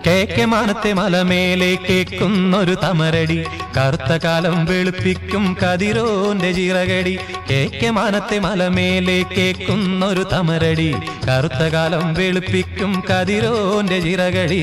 കേക്കെ മാനത്തെ മലമേലെ കേക്കുന്നൊരു തമരടി കറുത്ത കാലം വെളുപ്പിക്കും കതിരോന്റെ ചിറകടി കേക്കെ മാനത്തെ മലമേലെ കേക്കുന്നൊരു തമരടി കറുത്ത കാലം വെളുപ്പിക്കും കതിരോന്റെ ചിറകടി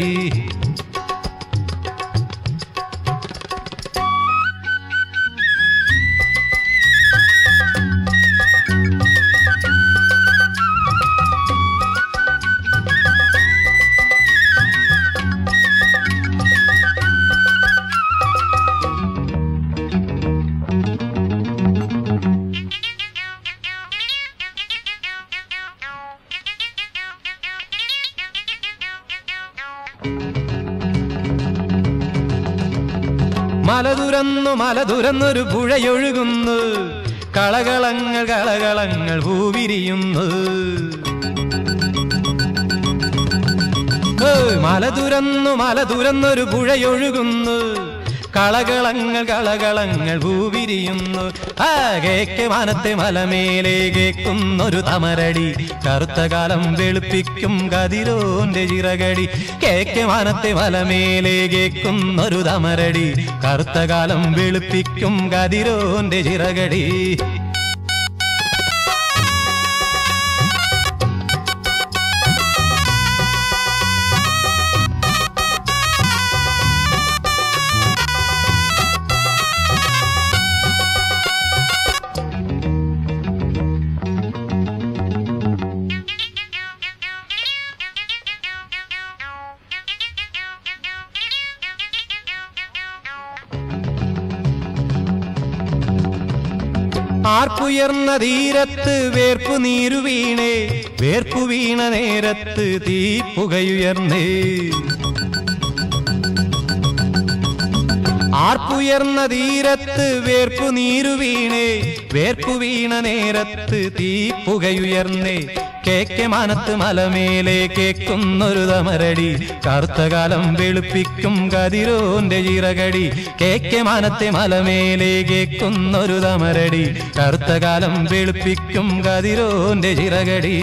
മല തുറന്നു മല തുറന്നൊരു പുഴയൊഴുകുന്നു കളകളങ്ങൾ കളകളങ്ങൾ പൂവിരിയുന്നു ഏയ് മല തുറന്നു മല തുറന്നൊരു പുഴയൊഴുകുന്നു കളകളങ്ങൾ കളകളങ്ങൾ പൂവിരിയുന്നു ആ കേക്ക് മാനത്തെ മലമേലെ കേക്കുന്നൊരു തമരടി കറുത്ത കാലം വെളുപ്പിക്കും കതിരോന്റെ ചിറകടി കേക്ക് മാനത്തെ മലമേലെ കേക്കുന്നൊരു തമരടി കറുത്ത കാലം വെളുപ്പിക്കും കതിരോന്റെ ചിറകടി ആർപ്പുയർന്ന തീരത്ത് വേർപ്പു നീരു വീണേ വേർപ്പു വീണ നേരത്ത് തീ പുകയുയർന്നേ ആർപ്പുയർന്ന തീരത്ത് വേർപ്പു നീരു വീണേ വേർപ്പു വീണ നേരത്ത് തീ പുകയുയർന്നേ കേക്കെ മാനത്ത് മലമേലെ കേക്കുന്നൊരു തമരടി കറുത്ത കാലം വെളുപ്പിക്കും കതിരോന്റെ ചിറകടി കേക്കെ മാനത്തെ മലമേലെ കേക്കുന്നൊരു തമരടി കറുത്ത കാലം വെളുപ്പിക്കും കതിരോന്റെ ചിറകടി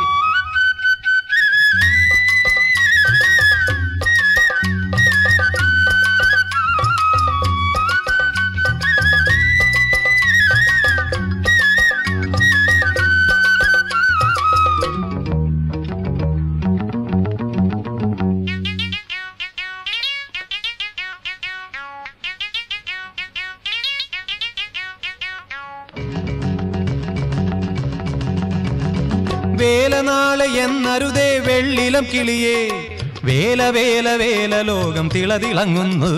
വേല നാളെ എന്നരുതേ വെള്ളിലം കിളിയേ വേല വേല വേല ലോകം തിളതിളങ്ങുന്നു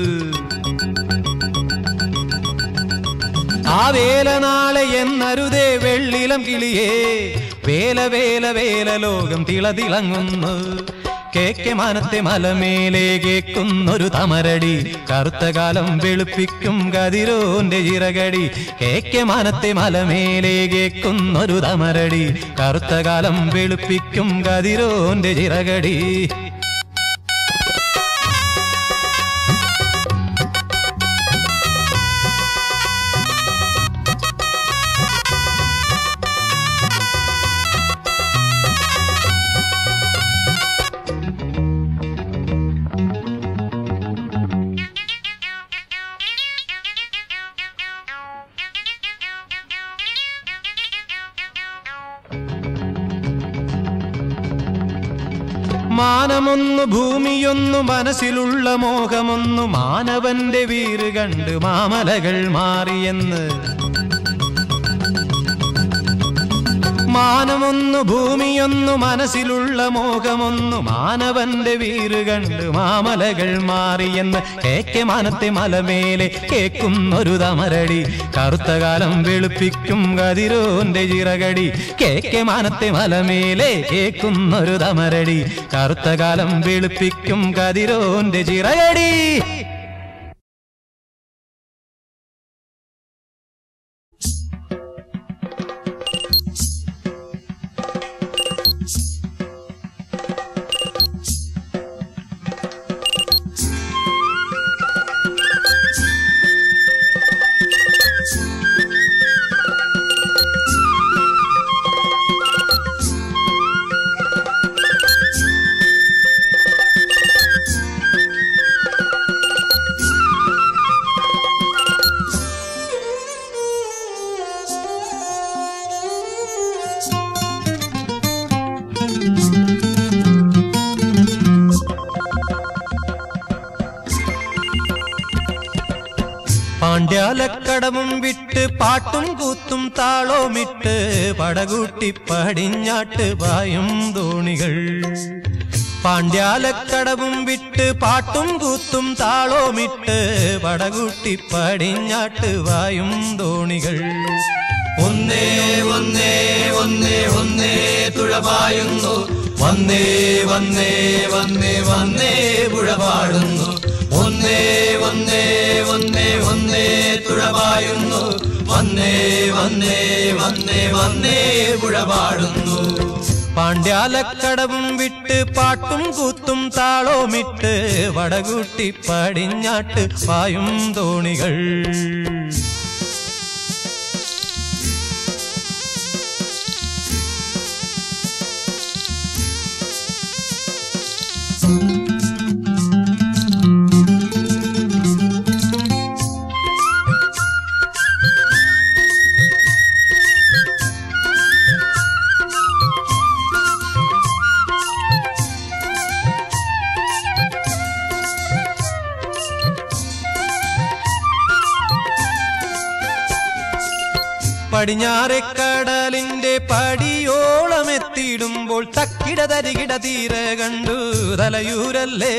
ആ വേല നാളെ എന്നരുതേ വെള്ളിലം കിളിയേ വേല വേല വേല ലോകം തിളതിളങ്ങുന്നു കേക്കെ മാനത്തെ മലമേലെ കേക്കുന്നൊരു തമരടി കറുത്ത കാലം വെളുപ്പിക്കും കതിരോന്റെ ചിറകടി കേക്കെ മാനത്തെ മലമേലെ കേക്കുന്നൊരു തമരടി കറുത്ത കാലം വെളുപ്പിക്കും കതിരോന്റെ ചിറകടി മാനമൊന്നു ഭൂമിയൊന്നു മനസ്സിലുള്ള മോഹമൊന്നു മാനവന്റെ വീറ് കണ്ട് മാമലകൾ മാറിയെന്ന് മാനമൊന്നു ഭൂമിയൊന്നു മനസ്സിലുള്ള മോഹമൊന്നു മാനവന്റെ വീറ് കണ്ട് മാമലകൾ മാറിയെന്ന് കേക്കെ മാനത്തെ മലമേലെ കേക്കുന്നൊരു തമരടി കറുത്ത കാലം വെളുപ്പിക്കും കതിരോന്റെ ചിറകടി കേക്കെ മാനത്തെ മലമേലെ കേക്കുന്നൊരു തമരടി കറുത്ത കാലം വെളുപ്പിക്കും കതിരോന്റെ ചിറകടി പാണ്ഡ്യാലക്കടവും വിട്ട് പാട്ടും കൂത്തും താളോമിട്ട് പടകൂട്ടി പടിഞ്ഞാട്ട് പായും തോണികൾ പാണ്ഡ്യാലക്കടവും വിട്ട് പാട്ടും കൂത്തും താളോമിട്ട് പടകൂട്ടി പടിഞ്ഞാട്ട് വായും തോണികൾ ഒന്നേ ഒന്നേ ഒന്നേ ഒന്നേ തുഴപായുന്നു വന്നേ വന്നേ വന്നേ വന്നേ പുഴപാടുന്നു ഒന്നേ ഒന്നേ ഒന്നേ ഒന്നേ തുഴപായുന്നു വന്നേ വന്നേ വന്നേ വന്നേ പുഴപാടുന്നു പാണ്ഡ്യാലക്കടവും വിട്ട് പാട്ടും കൂത്തും താളോമിട്ട് വടകൂട്ടി പടിഞ്ഞാട്ട് പായും തോണികൾ പടിഞ്ഞാറെക്കടലിന്റെ പടിയോളമെത്തിയിടുമ്പോൾ തക്കിട തരികിട തീര കണ്ടു തലയൂരല്ലേ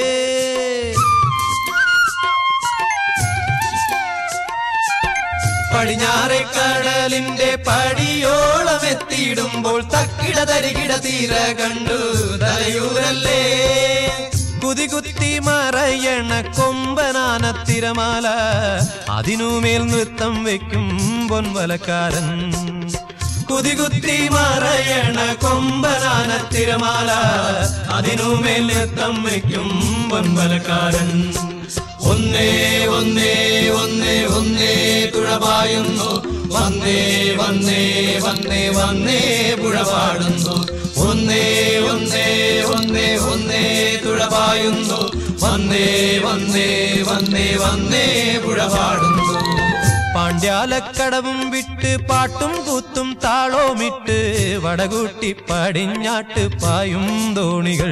പടിഞ്ഞാറെക്കടലിന്റെ പടിയോളമെത്തിയിടുമ്പോൾ തക്കിട തരികിട തീര കണ്ടു തലയൂരല്ലേ കുതികുത്തി മറയണ കൊമ്പനാന തിരമാല അതിനുമേൽ നൃത്തം വെക്കും പൊൻവലക്കാരൻ കുതികുത്തി മറയണ കൊമ്പനാന തിരമാല അതിനുമേൽ നൃത്തം വയ്ക്കും പൊൻവലക്കാരൻ ഒന്നേ ഒന്നേ ഒന്നേ ഒന്നേ തുഴപായുന്നു വന്നേ വന്നേ വന്നേ വന്നേ പുഴപാടുന്നു ഒന്നേ ഒന്നേ ഒന്നേ ഒന്നേ തുഴപായുന്നു വന്നേ വന്നേ വന്നേ വന്നേ പുഴപാടുന്നു പാണ്ഡ്യാലക്കടവും വിട്ട് പാട്ടും കൂത്തും താളോമിട്ട് വടകൂട്ടി പടിഞ്ഞാട്ട് പായും തോണികൾ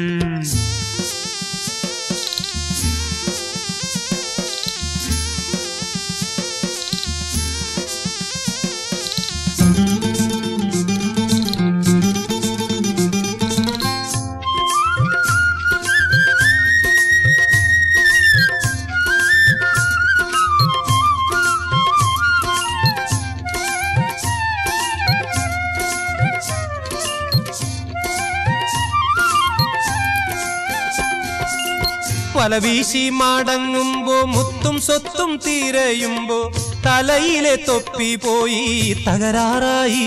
വലവീശി മടങ്ങുമ്പോ മുത്തും സ്വത്തും തീരയുമ്പോ തലയിലെ തൊപ്പി പോയി തകരാറായി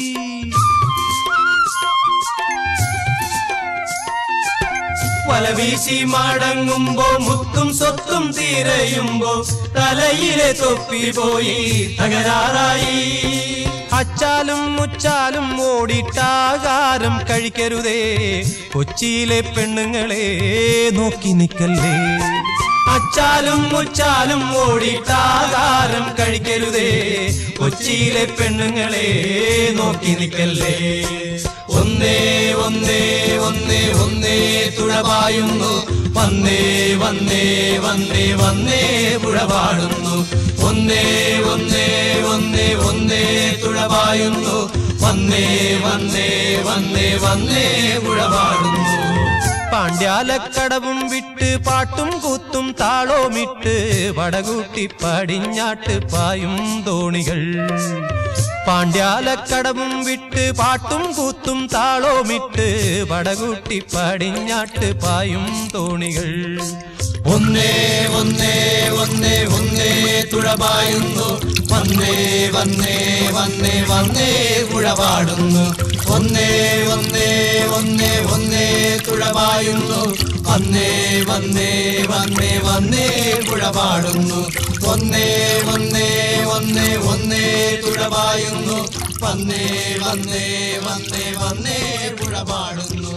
വലവീശി മടങ്ങുമ്പോ മുത്തും സ്വത്തും തീരയുമ്പോ തലയിലെ തൊപ്പി പോയി തകരാറായി അച്ചാലും മുച്ചാലും ഓടിട്ടാകാരം കഴിക്കരുതേ കൊച്ചിയിലെ പെണ്ണുങ്ങളെ നോക്കി നിക്കല്ലേ അച്ചാലും മുച്ചാലും ഓടിട്ടാകാരം കഴിക്കരുതേ കൊച്ചിയിലെ പെണ്ണുങ്ങളെ നോക്കി നിൽക്കല്ലേ ഒന്നേ ഒന്നേ ഒന്നേ ഒന്നേ തുഴപായുന്നു വന്നേ വന്നേ വന്നേ വന്നേ പുഴപാടുന്നു ഒന്നേ ഒന്നേ ഒന്നേ ഒന്നേ തുഴപായുന്നു വന്നേ വന്നേ വന്നേ വന്നേ പുഴപാടുന്നു പാണ്ഡ്യാലക്കടവും വിട്ട് പാട്ടും കൂത്തും താളോമിട്ട് വടകൂട്ടി പടിഞ്ഞാട്ട് പായും തോണികൾ പാണ്ഡ്യാലക്കടവും വിട്ട് പാട്ടും കൂത്തും താളോമിട്ട് വടകൂട്ടി പടിഞ്ഞാട്ട് പായും തോണികൾ ഒന്നേ ഒന്നേ ഒന്നേ ഒന്നേ തുഴപായുന്നു വന്നേ വന്നേ വന്നേ വന്നേ പുഴപാടുന്നു ഒന്നേ ഒന്നേ ഒന്നേ ഒന്നേ തുഴപായുന്നു വന്നേ വന്നേ വന്നേ വന്നേ പുഴപാടുന്നു ഒന്നേ ഒന്നേ ഒന്നേ ഒന്നേ തുഴപായുന്നു വന്നേ വന്നേ വന്നേ വന്നേ പുഴപാടുന്നു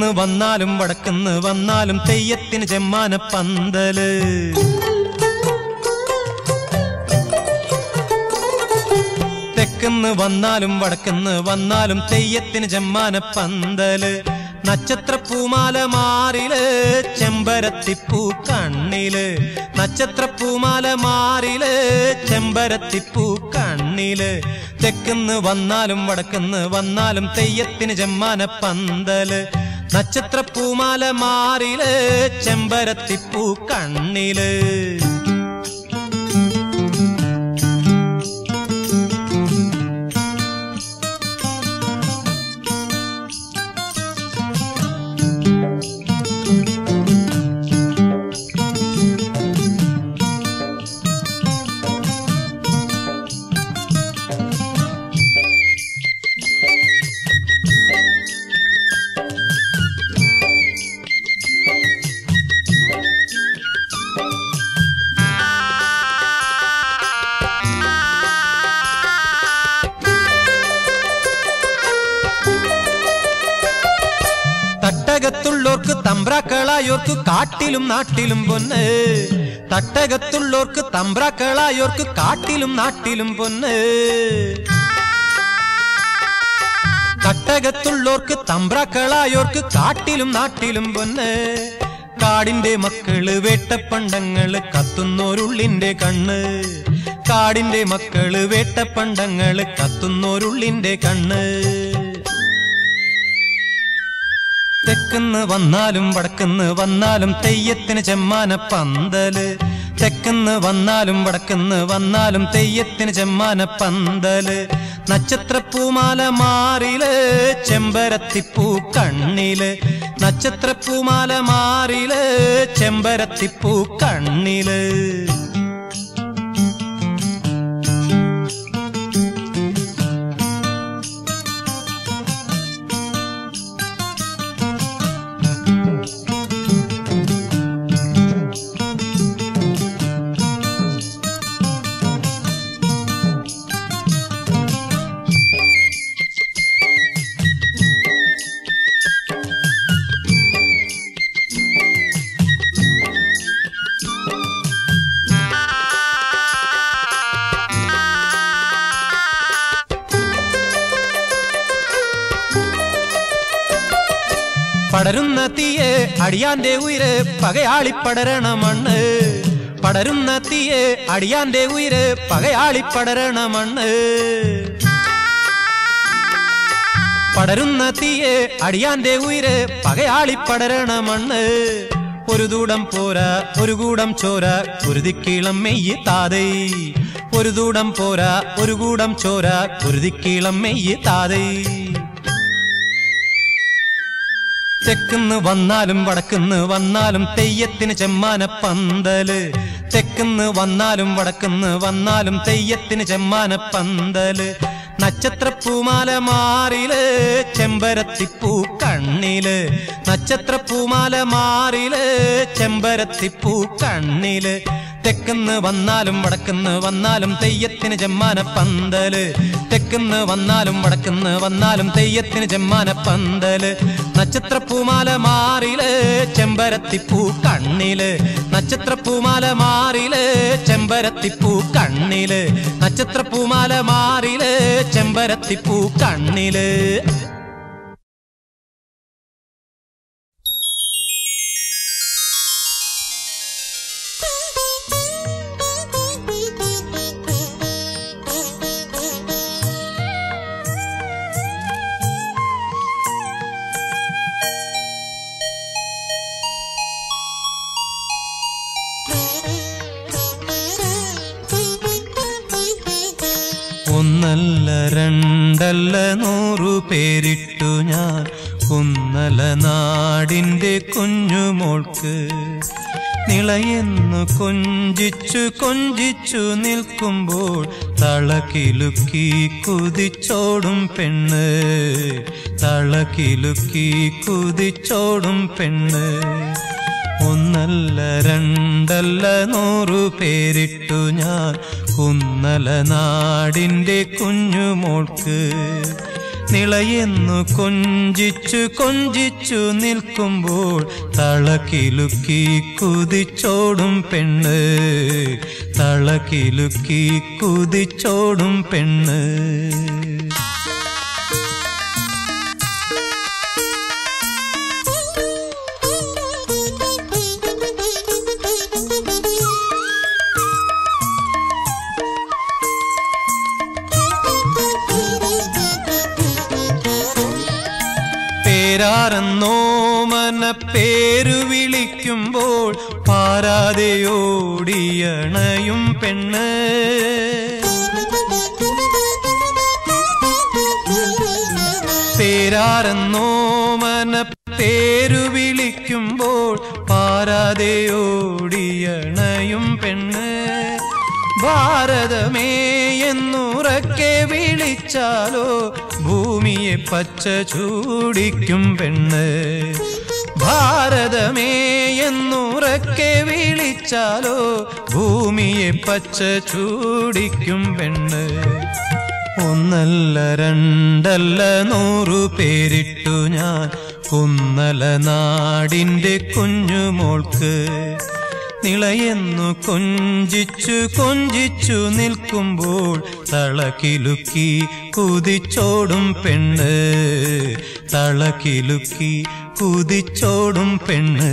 വന്നാലും വടക്കുന്ന് വന്നാലും തെയ്യത്തിന് ചെമ്മാന പന്തല് തെക്കുന്ന് വന്നാലും വടക്കുന്ന് വന്നാലും തെയ്യത്തിന് ചെമ്മാന പന്തല് നക്ഷത്ര പൂമാല മാറില് ചെമ്പരത്തിപ്പൂ കണ്ണില് നക്ഷത്ര പൂമാല മാറില് ചെമ്പരത്തിപ്പൂ കണ്ണില് തെക്കുന്ന് വന്നാലും വടക്കുന്ന് വന്നാലും തെയ്യത്തിന് ചെമ്മാന പന്തല് നക്ഷത്ര പൂമാല മാറില് ചെമ്പരത്തിപ്പൂ കണ്ണില് തട്ടകത്തുള്ളോർക്ക് തമ്പ്രാക്കളായോർക്ക് കാട്ടിലും നാട്ടിലും പൊന്ന് തട്ടകത്തുള്ളോർക്ക് തമ്പ്രാക്കളായോർക്ക് കാട്ടിലും നാട്ടിലും പൊന്ന് തട്ടകത്തുള്ളോർക്ക് തമ്പ്രാക്കളായോർക്ക് കാട്ടിലും നാട്ടിലും പൊന്ന് കാടിന്റെ മക്കള് വേട്ടപ്പണ്ടങ്ങള് കത്തുന്നോരുള്ളിന്റെ കണ്ണ് കാടിന്റെ മക്കള് വേട്ടപ്പണ്ടങ്ങള് കത്തുന്നോരുള്ളിന്റെ കണ്ണ് തെക്കുന്ന് വന്നാലും വടക്കുന്ന് വന്നാലും തെയ്യത്തിന് ചെമ്മാന പന്തല് തെക്കുന്ന് വന്നാലും വടക്കുന്ന് വന്നാലും തെയ്യത്തിന് ചെമ്മാന പന്തല് നക്ഷത്രപ്പൂമാല മാറില് ചെമ്പരത്തിപ്പൂ കണ്ണില് നക്ഷത്രപ്പൂമാല മാറില് ചെമ്പരത്തിപ്പൂ കണ്ണില് പടരുന്ന തീയെ അടിയാന്റെ ഉയര് പകയാളി പടരണ മണ്ണ് പടരുന്ന തീയെ അടിയാന്റെ ഉയര് പകയാളി പടരണ മണ്ണ് പടരുന്ന തീയെ അടിയാന്റെ ഉയര് പകയാളി പടരണ മണ്ണ് ഒരു ദൂടം പോരാ ഒരു കൂടം ചോര കുരുതിക്കീളം മെയ്യ് താതൈ ഒരു ദൂടം പോരാ ഒരു കൂടം ചോര കുരുതിക്കീളം മെയ്യ് താതൈ തെക്കുന്ന് വന്നാലും വടക്കുന്ന് വന്നാലും തെയ്യത്തിന് ചെമ്മാന പന്തല് തെക്കുന്ന് വന്നാലും വടക്കുന്ന് വന്നാലും തെയ്യത്തിന് ചെമ്മാന പന്തല് നക്ഷത്രപ്പൂമാല മാറില് ചെമ്പരത്തിപ്പൂ കണ്ണില് നക്ഷത്രപ്പൂമാല മാറില് ചെമ്പരത്തിപ്പൂ കണ്ണില് തെക്കുന്ന് വന്നാലും വടക്കുന്ന് വന്നാലും തെയ്യത്തിന് ചെമ്മാന പന്തല് തെക്കുന്ന് വന്നാലും വടക്കുന്ന് വന്നാലും തെയ്യത്തിന് ചെമ്മാന പന്തല് നക്ഷത്രപ്പൂമാല മാറില് ചെമ്പരത്തിപ്പൂ കണ്ണില് നക്ഷത്രപ്പൂമാല മാറില് ചെമ്പരത്തിപ്പൂ കണ്ണില് നക്ഷത്രപ്പൂമാല മാറില് ചെമ്പരത്തിപ്പൂ കണ്ണില് ഒന്നല്ല രണ്ടല്ല നൂറു പേരിട്ടു ഞാൻ കുന്നല നാടിന്റെ കുഞ്ഞുമോൾക്ക് നിളയെന്നു കൊഞ്ചിച്ചു കൊഞ്ചിച്ചു നിൽക്കുമ്പോൾ തളകിലുക്കി കുതിച്ചോടും പെണ്ണ് തളകിലുക്കി കുതിച്ചോടും പെണ്ണ് ഒന്നല്ല രണ്ടല്ല നൂറു പേരിട്ടു ഞാൻ കുന്നല നാടിന്റെ കുഞ്ഞുമോൾക്ക് നിളയെന്നു കൊഞ്ചിച്ചു കൊഞ്ചിച്ചു നിൽക്കുമ്പോൾ തളകിലുക്കി കുതിച്ചോടും പെണ്ണ് തളകിലുക്കി കുതിച്ചോടും പെണ്ണ് പേരാരെന്നോ മന പേരു വിളിക്കുമ്പോൾ പാരാതെയോടിയണയും പെണ്ണ് പേരാരെന്നോ മന പേരു വിളിക്കുമ്പോൾ പാരാതെയോടിയണയും പെണ്ണ് ഭാരതമേ എന്നുറക്കെ വിളിച്ചാലോ ഭൂമിയെ പച്ച ചൂടിക്കും പെണ്ണ് ഭാരതമേ എന്നുറക്കെ വിളിച്ചാലോ ഭൂമിയെ പച്ച ചൂടിക്കും പെണ്ണ് ഒന്നല്ല രണ്ടല്ല നൂറു പേരിട്ടു ഞാൻ കുന്നല നാടിന്റെ കുഞ്ഞുമോൾക്ക് നിളയെന്നു കൊഞ്ചിച്ചു കൊഞ്ചിച്ചു നിൽക്കുമ്പോൾ തളകിലുക്കി കുതിച്ചോടും പെണ്ണ് തളകിലുക്കി കുതിച്ചോടും പെണ്ണ്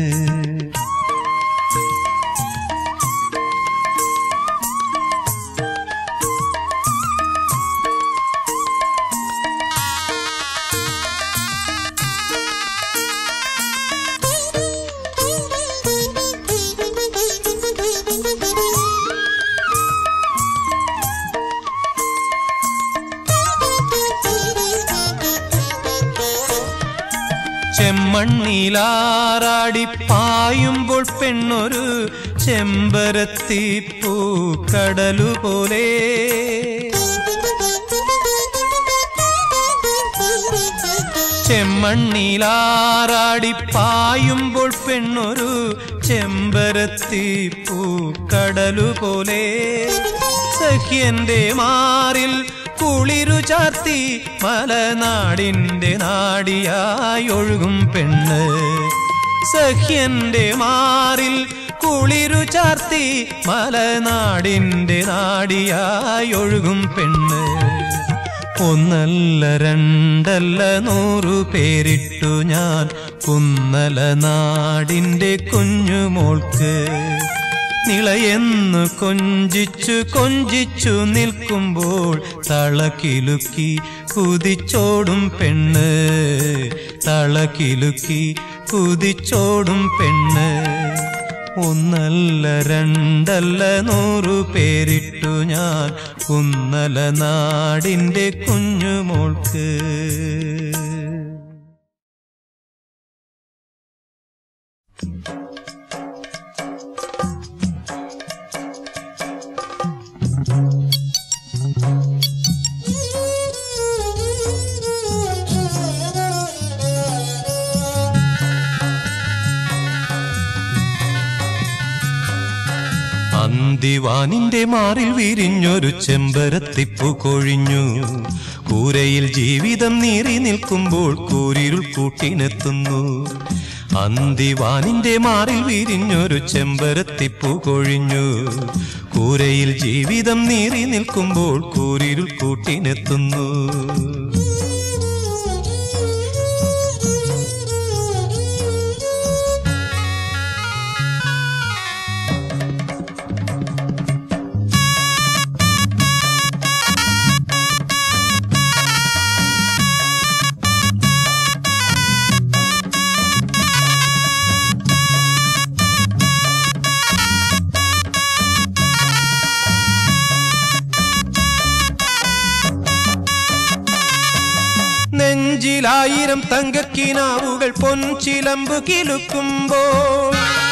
ചെമ്മണ്ണിലാറാടി പായുമ്പോൾ പെണ്ണൊരു ചെമ്പരത്തി പൂക്കടലു പോലെ ചെമ്മണ്ണിലാറാടി പായുമ്പോൾ പെണ്ണൊരു ചെമ്പരത്തി പൂക്കടലു പോലെ സഖ്യന്റെ മാറിൽ കുളിരു ചാർത്തി മലനാടിന്റെ നാടിയായി ഒഴുകും പെണ്ണ് സഖ്യന്റെ മാറിൽ കുളിരു ചാർത്തി മലനാടിന്റെ നാടിയായി ഒഴുകും പെണ്ണ് ഒന്നല്ല രണ്ടല്ല നൂറു പേരിട്ടു ഞാൻ കുന്നല നാടിന്റെ കുഞ്ഞുമോൾക്ക് നിളയെന്നു കൊഞ്ചിച്ചു കൊഞ്ചിച്ചു നിൽക്കുമ്പോൾ തളകിലുക്കി കുതിച്ചോടും പെണ്ണ് തളകിലുക്കി കുതിച്ചോടും പെണ്ണ് ഒന്നല്ല രണ്ടല്ല നൂറു പേരിട്ടു ഞാൻ കുന്നല നാടിന്റെ കുഞ്ഞുമോൾക്ക് അന്തിവാനിന്റെ മാറിൽ വിരിഞ്ഞൊരു ചെമ്പരത്തിപ്പു കൊഴിഞ്ഞു കൂരയിൽ ജീവിതം നീറി നിൽക്കുമ്പോൾ കൂരിരുൾ കൂട്ടിനെത്തുന്നു അന്തിവാനിന്റെ മാറിൽ വിരിഞ്ഞൊരു ചെമ്പരത്തിപ്പു കൊഴിഞ്ഞു കൂരയിൽ ജീവിതം നീറി നിൽക്കുമ്പോൾ കൂരിരുൾ കൂട്ടിനെത്തുന്നു നെഞ്ചിലായിരം തങ്കക്കിനാവുകൾ പൊൻചിലമ്പ് കിലുക്കുമ്പോൾ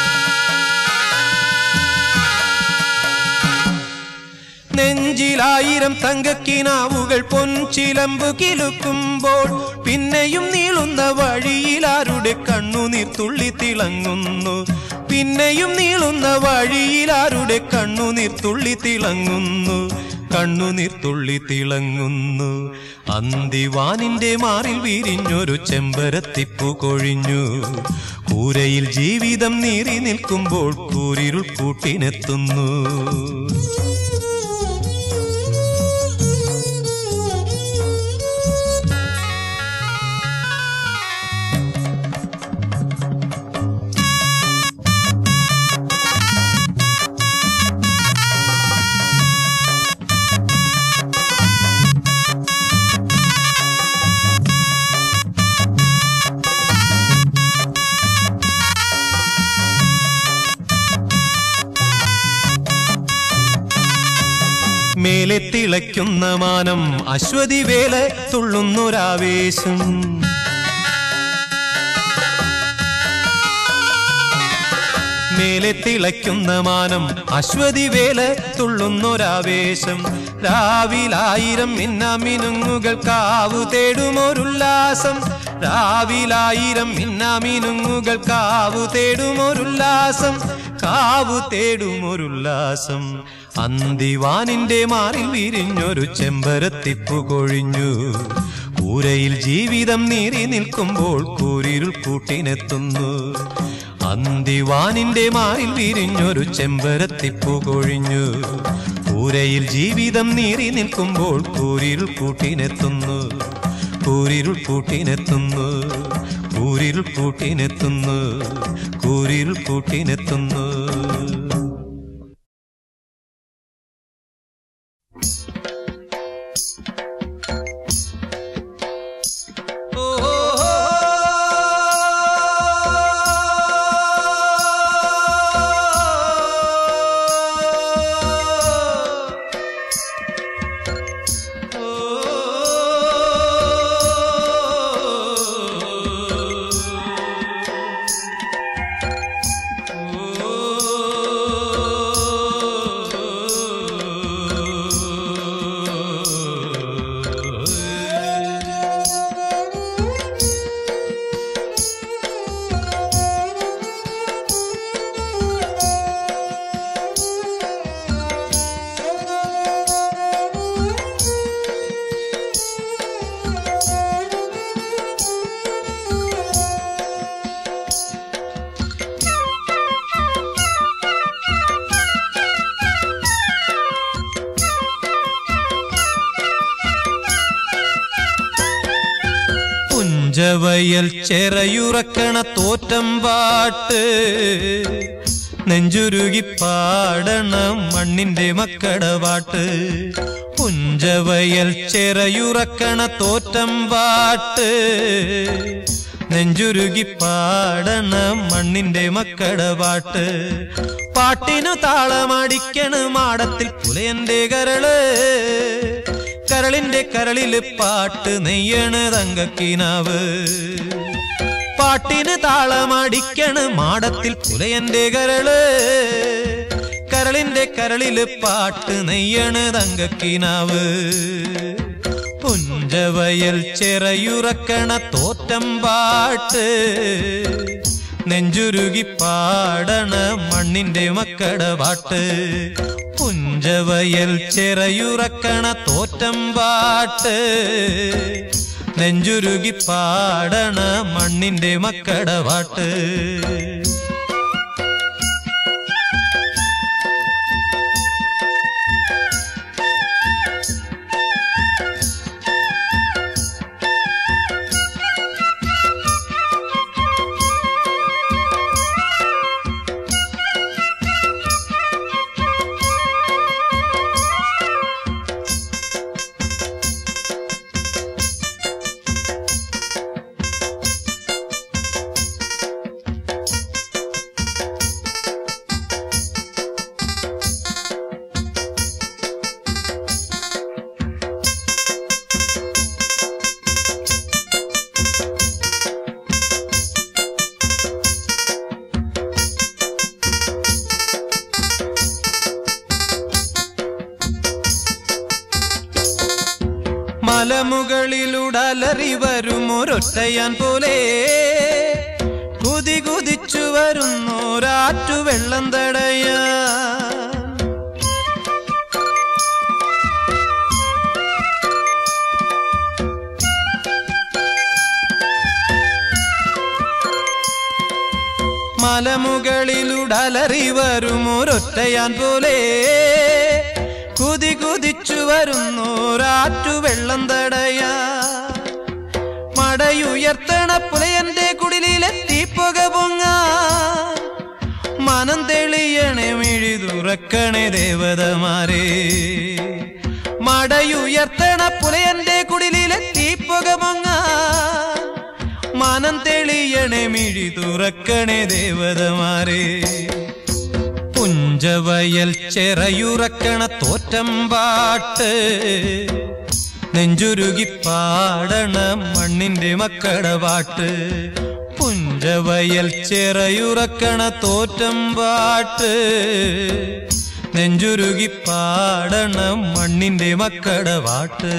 നെഞ്ചിലായിരം തങ്കക്കിനാവുകൾ പൊൻചിലമ്പ് കിലുക്കുമ്പോൾ പിന്നെയും നീളുന്ന വഴിയിൽ ആരുടെ കണ്ണുനീർ തുള്ളി തിളങ്ങുന്നു പിന്നെയും നീളുന്ന വഴിയിൽ ആരുടെ കണ്ണുനീർ തുള്ളി തിളങ്ങുന്നു കണ്ണുനീർത്തുള്ളി തിളങ്ങുന്നു അന്തിവാനിന്റെ മാറിൽ വിരിഞ്ഞൊരു ചെമ്പരത്തിപ്പു കൊഴിഞ്ഞു കൂരയിൽ ജീവിതം നീറി നിൽക്കുമ്പോൾ കൂരിരുൾ കൂട്ടിനെത്തുന്നു മേലെ തിളയ്ക്കുന്ന മാനം അശ്വതി വേല തുള്ളുന്നൊരാവേശം മേലെ തിളയ്ക്കുന്ന മാനം അശ്വതി വേല തുള്ളുന്നൊരാവേശം രാവിലായിരം മിന്നാമിനുങ്ങുകൾ കാവു തേടുമൊരുല്ലാസം രാവിലായിരം മിന്നാമിനുങ്ങുകൾ കാവു തേടുമൊരുല്ലാസം കാവു തേടുമൊരുല്ലാസം അന്തിവാനിന്റെ മാറിൽ വിരിഞ്ഞൊരു ചെമ്പരത്തിപ്പു കൊഴിഞ്ഞു കൂരയിൽ ജീവിതം നീറി നിൽക്കുമ്പോൾ കൂരിരുൾ കൂട്ടിനെത്തുന്നു അന്തിവാനിന്റെ മാറിൽ വിരിഞ്ഞൊരു ചെമ്പരത്തിപ്പു കൊഴിഞ്ഞു കൂരയിൽ ജീവിതം നീറി നിൽക്കുമ്പോൾ കൂരിരുൾ കൂട്ടിനെത്തുന്നു കൂരിരുൾ കൂട്ടിനെത്തുന്നു കൂരിരുൾ കൂട്ടിനെത്തുന്നു കൂരിരുൾ കൂട്ടിനെത്തുന്നു പുഞ്ചവയൽ ചെറയുറക്കണ തോറ്റം പാട്ട് നെഞ്ചുരുകി പാടണം മണ്ണിന്റെ മക്കടവാട്ട് പുഞ്ചവയൽ ചെറയുറക്കണ തോറ്റം പാട്ട് നെഞ്ചുരുകി പാടണം മണ്ണിന്റെ മക്കടവാട്ട് പാട്ടിനു താളമടിക്കണ് മാടത്തിൽ പുലയന്റെ കരള് കരളിന്റെ കരളില് പാട്ട് നെയ്യണ് തങ്കക്കിനാവ് പാട്ടിന് താളമടിക്കണ് മാടത്തിൽ പുലയന്റെ കരള് കരളിന്റെ കരളില് പാട്ട് നെയ്യണ് തങ്കക്കിനാവ് പുഞ്ചവയൽ ചെറയുറക്കണ തോറ്റം പാട്ട് നെഞ്ചുരുകി പാടണ മണ്ണിന്റെ മക്കട പാട്ട് പുഞ്ചവയൽ ചെറയുറക്കണ തോറ്റം പാട്ട് നെഞ്ചുരുകി പാടണ മണ്ണിന്റെ മക്കട പാട്ട് മലമുകളിലുടലറി വരും ഒരൊറ്റയാൻ പോലെ കുതി കുതിച്ചു വരുന്നോരാറ്റു വെള്ളം തടയാൻ മലമുകളിലുടലറി വരുമൊരൊറ്റയാൻ പോലെ കുതി കുതിച്ചു വരുന്നോരാറ്റു വെള്ളം തടയാ മടയുയർത്തണ പുലയന്റെ കുടിലെത്തി പുക പൊങ്ങാ മനം തെളിയണേ മിഴി തുറക്കണേ ദേവതമാരെ മടയുയർത്തണ പുലയന്റെ കുടിലെത്തി പുക പൊങ്ങാ മനം തെളിയണേ മിഴി തുറക്കണേ ദേവതമാരെ പുഞ്ചവയൽ ചെറയുറക്കണ തോറ്റം പാട്ട് നെഞ്ചുരുകി പാടണ മണ്ണിന്റെ മക്കട പാട്ട് പുഞ്ചവയൽ ചെറയുറക്കണ തോറ്റം പാട്ട് നെഞ്ചുരുകി പാടണ മണ്ണിന്റെ മക്കട പാട്ട്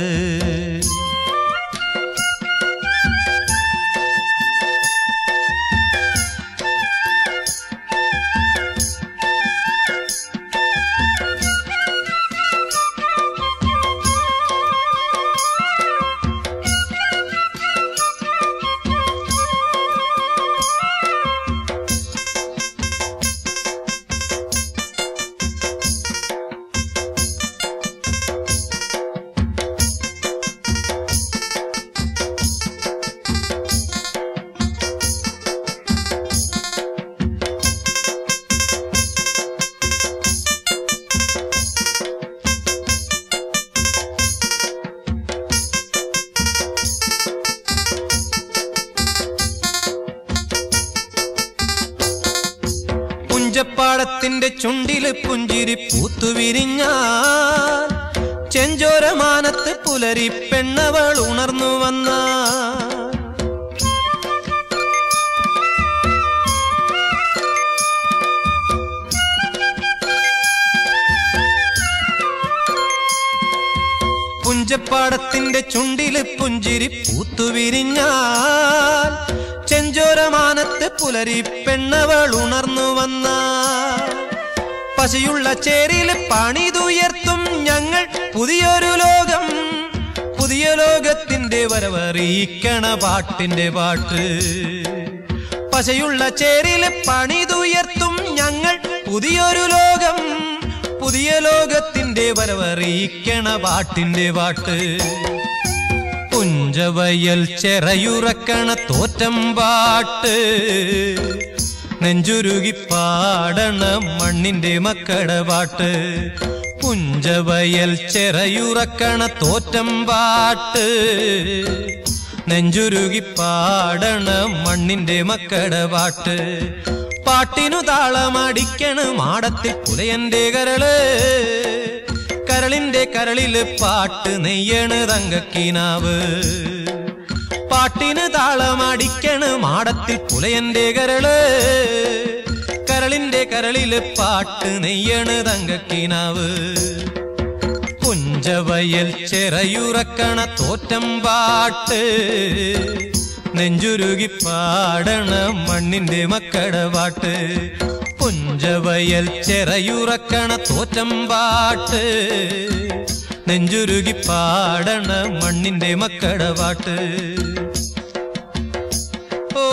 പുഞ്ചപ്പാടത്തിന്റെ ചുണ്ടില് പുഞ്ചിരി പൂത്തുവിരിഞ്ഞാൽ ചെഞ്ചോരമാനത്ത് പുലരി പെണ്ണവൾ ഉണർന്നു വന്ന പുഞ്ചപ്പാടത്തിന്റെ ചുണ്ടില് പുഞ്ചിരി പൂത്തുവിരിഞ്ഞാൽ ചെഞ്ചോരമാനത്ത് പുലരി പെണ്ണവൾ ഉണർന്നു വന്ന പശയുള്ള ചേരില് പണിതുയർത്തും ഞങ്ങൾ പുതിയൊരു ലോകം പുതിയ ലോകത്തിന്റെ വരവറിയിക്കണ പാട്ടിന്റെ പാട്ട് പശയുള്ള ചേരില് പണിതുയർത്തും ഞങ്ങൾ പുതിയൊരു ലോകം പുതിയ ലോകത്തിന്റെ വരവറിയിക്കണ പാട്ടിന്റെ പാട്ട് പുഞ്ചവയൽ ചെറയുറക്കണ തോറ്റം പാട്ട് നെഞ്ചുരുകി പാടണ മണ്ണിന്റെ മക്കട പാട്ട് പുഞ്ചവയൽ ചെറയുറക്കണ തോറ്റം പാട്ട് നെഞ്ചുരുകി പാടണ മണ്ണിന്റെ മക്കട പാട്ട് പാട്ടിനു താളമടിക്കണ മാടത്തിൽ പുലയന്റെ കരള് കരളിന്റെ കരളില് പാട്ട് നെയ്യണ് തങ്കക്കിനാവ് പാട്ടിന് താളമടിക്കണ് മാടത്തിൽ പുലയന്റെ കരള് കരളിന്റെ കരളില് പാട്ട് നെയ്യണ് തങ്കക്കിനാവ് പുഞ്ചവയൽ ചെറയുറക്കണ തോറ്റം പാട്ട് നെഞ്ചുരുകി പാടണ മണ്ണിന്റെ മക്കട പാട്ട് പുഞ്ചവയൽ ചെറയുറക്കണ തോറ്റം പാട്ട് നെഞ്ചുരുകി പാടണ മണ്ണിന്റെ മക്കട പാട്ട് ഓ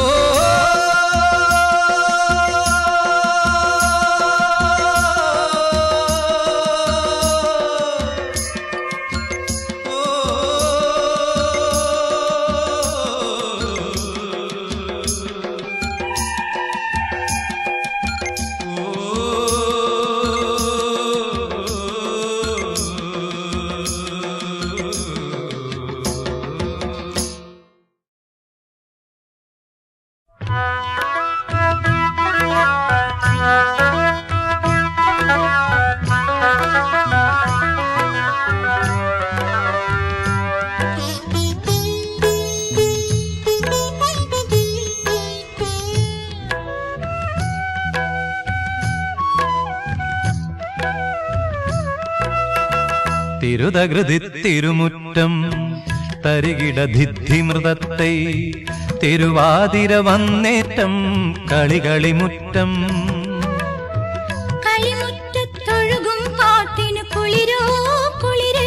തിരുതകൃതി തിരുമുറ്റം തരികിടധിമൃതത്തെ തിരുവാതിര വന്നേറ്റം കളികളിമുറ്റം കളിമുറ്റത്തൊഴുകും പാട്ടിന് കുളിരോ കുളിര്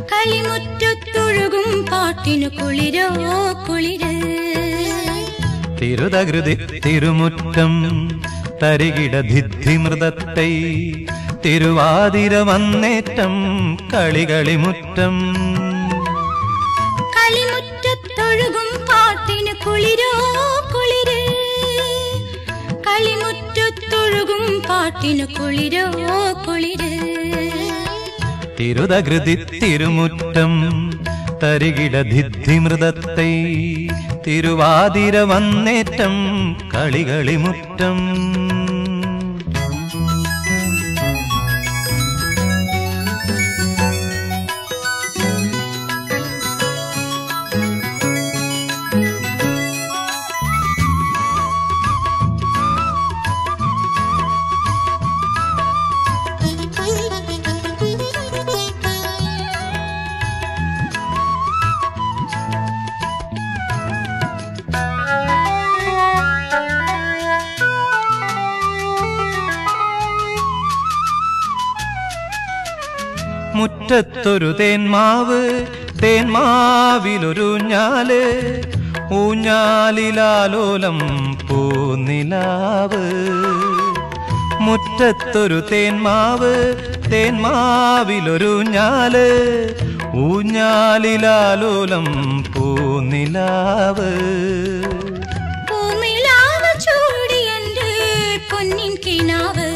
കളിമുറ്റത്തൊഴുകും പാട്ടിന് കുളിരോ കുളിര് തിരുതകൃതി തിരുമുറ്റം തരികിട ധിദ്ധിമൃതത്തൈ തിരുവാതിര വന്നേറ്റം കളികളിമുറ്റം കളിമുറ്റത്തൊഴുകും പാട്ടിന് കുളിരോ കുളിര് കളിമുറ്റത്തൊഴുകും പാട്ടിന് കുളിരോ കുളിര് തിരുതകൃതി തിരുമുറ്റം തരികിട ധിദ്ധിമൃതത്തൈ തിരുവാതിര വന്നേറ്റം കളികളിമുറ്റം മുറ്റത്തൊരു തേന്മാവ് തേന്മാവിലൊരു ഞാല് ഊഞ്ഞാലിലാലോലം പൂനിലാവ് മുറ്റത്തൊരു തേന്മാവ് തേന്മാവിലൊരു ഞാല് ഊഞ്ഞാലിലാലോലം പൂനിലാവ് പൂനിലാവ് ചൂടി എന്റെ പൊന്നിൻ കിനാവ്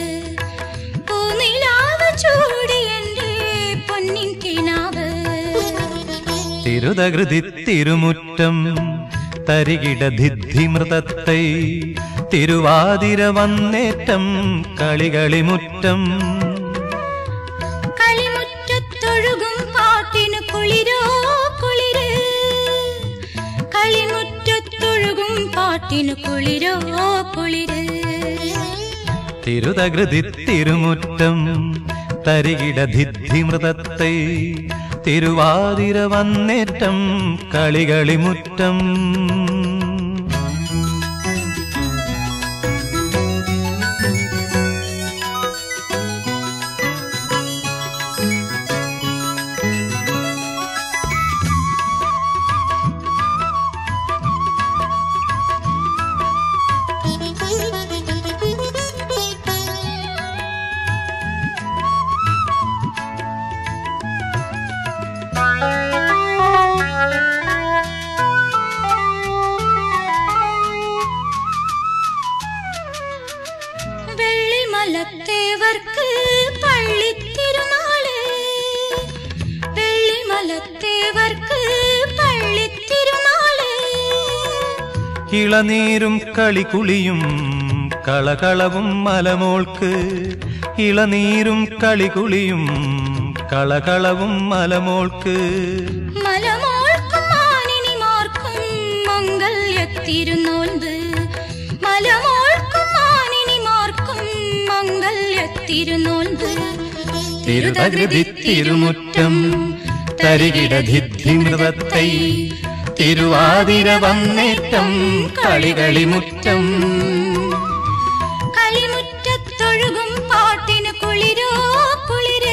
പൂനിലാവ് ചൂടി എന്റെ പൊന്നിൻ കിനാവ് തിരുതകൃതി തിരുമുറ്റം തരികിട ധിദ്ധിമൃതത്തൈ തിരുവാതിര വന്നേറ്റം കളികളിമുറ്റം കളിമുറ്റത്തൊഴുകും പാട്ടിന് കുളിരോ കുളിര് കളിമുറ്റത്തൊഴുകും പാട്ടിന് കുളിരോ കുളിര് തിരുതകൃതി തിരുമുറ്റം തരികിട ധിദ്ധിമൃതത്തൈ തിരുവാതിര വന്നേറ്റം കളികളിമുറ്റം വെള്ളിമലത്തേവർക്ക് പള്ളിത്തിരുനാള് വെള്ളിമലത്തേവർക്ക് പള്ളിത്തിരുനാള് ഇളനീരും കളികുളിയും കളകളവും മലമോൾക്ക് ഇളനീരും കളികുളിയും കളകളവും മലമോൾക്ക് മലമോൾക്കും മാനിനിമാർക്കും മംഗല്യത്തിരുന്നോൻപ് മലമോൾക്കും മാനിനിമാർക്കും മംഗല്യത്തിരുന്നോൻപ് തിരുതകൃതി തിരുമുറ്റം തരികിട ധിദ്ധിമൃതത്തൈ തിരുവാതിര വന്നേറ്റം കളികളിമുറ്റം കളിമുറ്റത്തൊഴുകും പാട്ടിന് കുളിരോ കുളിര്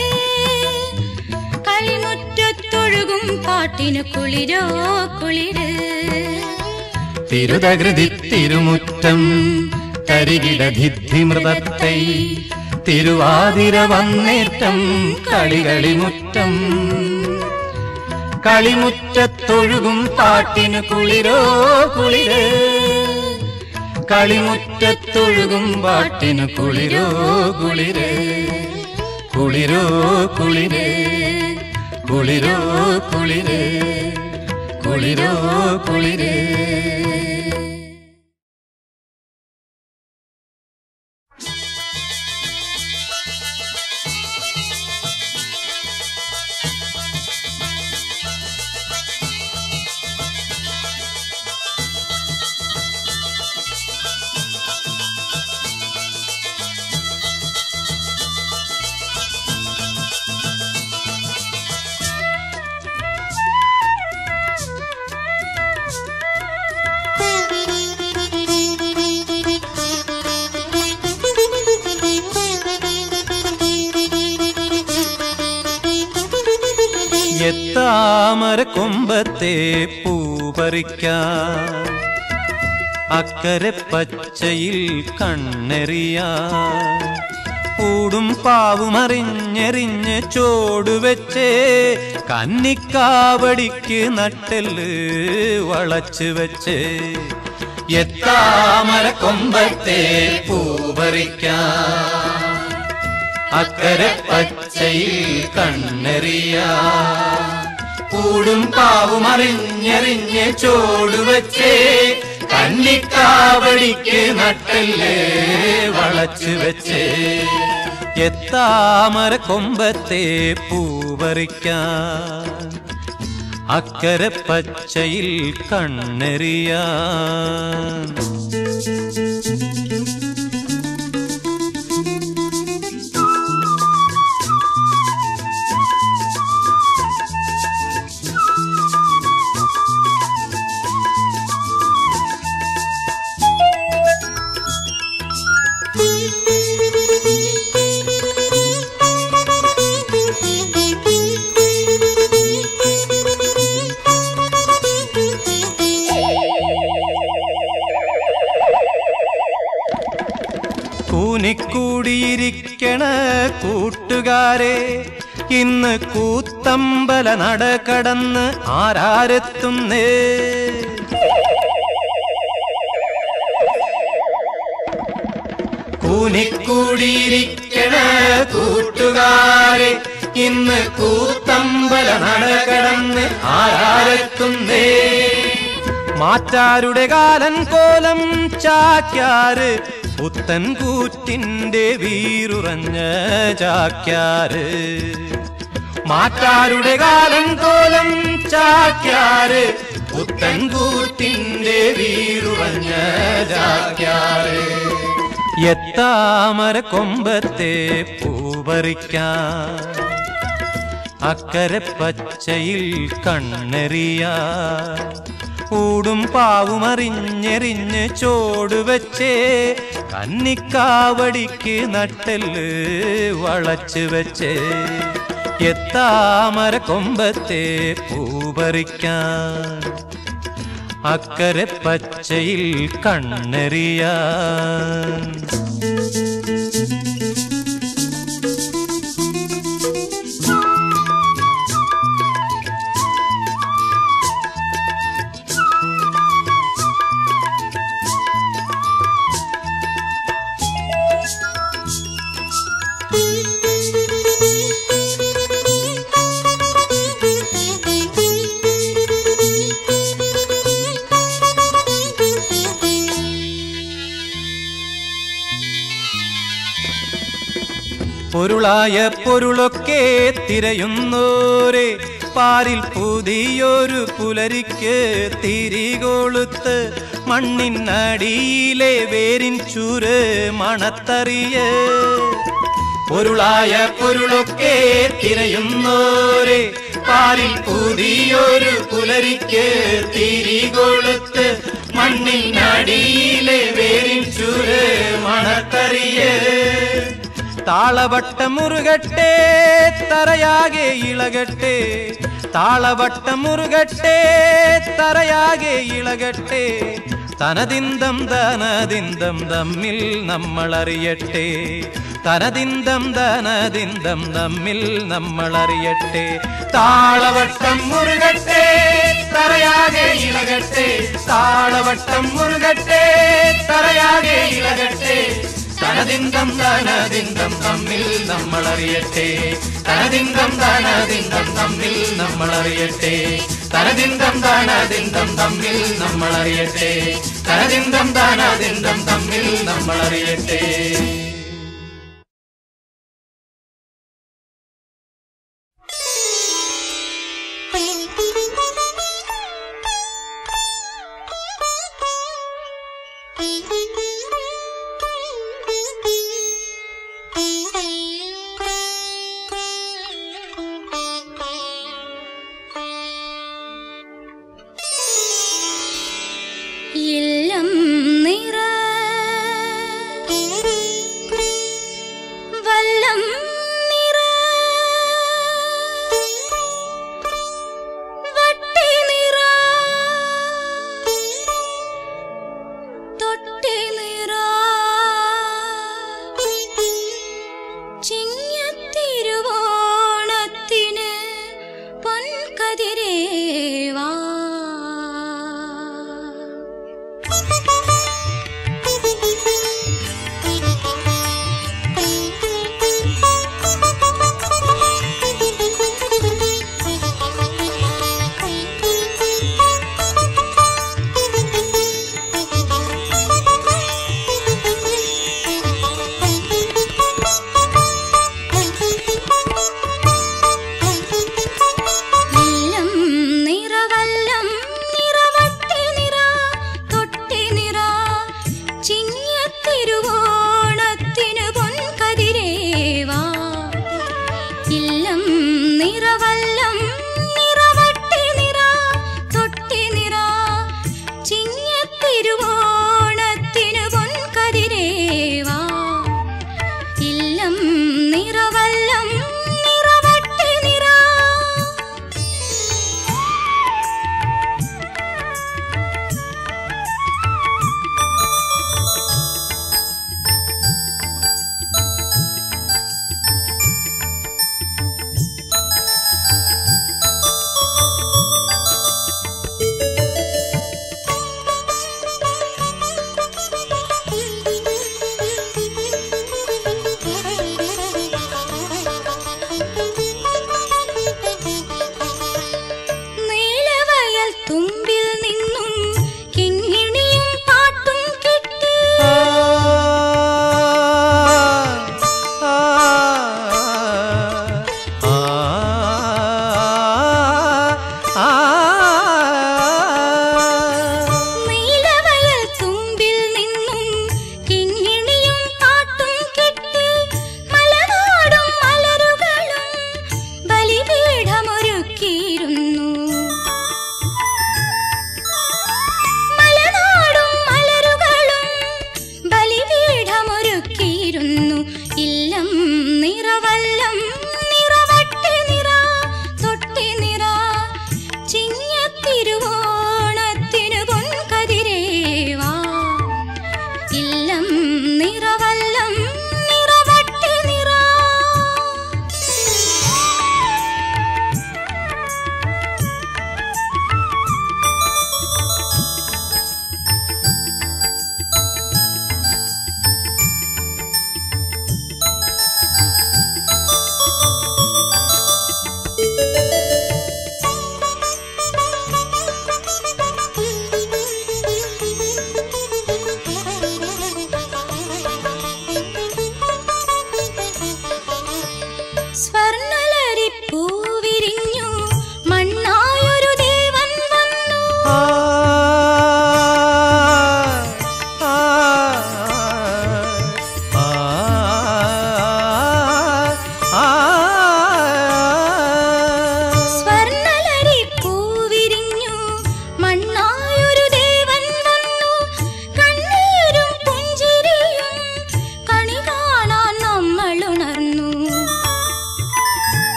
കളിമുറ്റത്തൊഴുകും പാട്ടിന് കുളിരോ കുളിര് തിരുതകൃതി തിരുമുറ്റം തരികിട ധിദ്ധിമൃതത്തൈ തിരുവാതിര വന്നേറ്റം കളികളിമുറ്റം കളിമുറ്റത്തൊഴുകും പാട്ടിന് കുളിരോ കുളിര് കളിമുറ്റത്തൊഴുകും പാട്ടിന് കുളിരോ കുളിര് കുളിരോ കുളിര് കുളിരോ കുളിര് കുളിരോ കുളിര് എത്താമര കൊമ്പത്തെ പൂ പറിക്കാൻ അക്കരെ പച്ചയിൽ കണ്ണെറിയാ പൂടും പാവും അറിഞ്ഞെറിഞ്ഞ് ചോടുവെച്ചേ കന്നിക്കാവടിക്ക് നട്ടെല്ല് വളച്ചു വെച്ചേ എത്താമര കൊമ്പത്തെ പൂപറിക്കാം അക്കരെ പച്ചയിൽ കണ്ണെറിയാ കൂടും പാവും അറിഞ്ഞെറിഞ്ഞ് ചോടുവച്ചേ കന്നിക്കാവടിക്ക് നട്ടല്ലേ വളച്ചു വെച്ചേ എത്താമര കൊമ്പത്തെ പൂവറിക്കാൻ അക്കരെ പച്ചയിൽ കണ്ണെറിയാൻ കൂനിക്കൂടിയിരിക്കണ കൂട്ടുകാരെ ഇന്ന് കൂത്തമ്പല നട കടന്ന് ആരാരെത്തുന്നേ കൂനിക്കൂടിയിരിക്കണ കൂട്ടുകാരെ ഇന്ന് കൂത്തമ്പല നട കടന്ന് ആരാരെത്തുന്നേ മാറ്റാരുടെ കാലൻ കോലം ചാക്യാര് പുത്തൻ കൂറ്റിന്റെ വീറുറഞ്ഞ ചാക്യാര് മാറ്റാരുടെ കാലൻ കോലം ചാക്യാര് പുത്തൻ കൂറ്റിന്റെ വീറുറഞ്ഞ ചാക്യാര് എത്താമര കൊമ്പത്തെ പൂപറിക്കാൻ അക്കരെ പച്ചയിൽ കണ്ണെറിയാ ൂടും പാവും അറിഞ്ഞെറിഞ്ഞ് ചോടുവെച്ചേ കന്നിക്കാവടിക്ക് നട്ടെല്ല് വളച്ചു വെച്ചേ എത്താമര കൊമ്പത്തെ പൂപറിക്കാൻ അക്കരെ പച്ചയിൽ കണ്ണെറിയാൻ പൊരുളായ പൊരുളൊക്കെ തിരയുന്നോരെ പാരിൽ പുതിയൊരു പുലരിക്ക് തിരികൊളുത്ത് മണ്ണിനടിയിലെ വേരിൻ ചൂര് മണത്തറിയേ പൊരുളായ പൊരുളൊക്കെ തിരയുന്നോരെ പാലിൽ പുതിയൊരു പുലരിക്ക് തിരികൊളുത്ത് മണ്ണിനടിയിലെ വേരിൻ ചുര് മണത്തറിയേ താളവട്ടം മുറുകട്ടെ തറയാകെ ഇളകട്ടെ താളവട്ടം മുറുകട്ടെ തറയാകെ ഇളകട്ടെ തനതിന്തം തനതിന്തം തമ്മിൽ നമ്മൾ അറിയട്ടെ തനതിന്തം തനതിന്തം തമ്മിൽ നമ്മൾ അറിയട്ടെ താളവട്ടം മുറുകട്ടെ തറയാകെ ഇളകട്ടെ താളവട്ടം മുറുകട്ടെ തറയാകെ ഇളകട്ടെ തനതിന്തം തനതിന്തം തമ്മിൽ നമ്മൾ അറിയട്ടെ തനതിന്തം തനതിന്തം തമ്മിൽ നമ്മൾ അറിയട്ടെ തനതിന്തം തനതിന്തം തമ്മിൽ നമ്മൾ അറിയട്ടെ തനതിന്തം തനതിന്തം തമ്മിൽ നമ്മൾ അറിയട്ടെ ഇല്ലം നിറ വല്ലം നിറ വട്ടി നിറ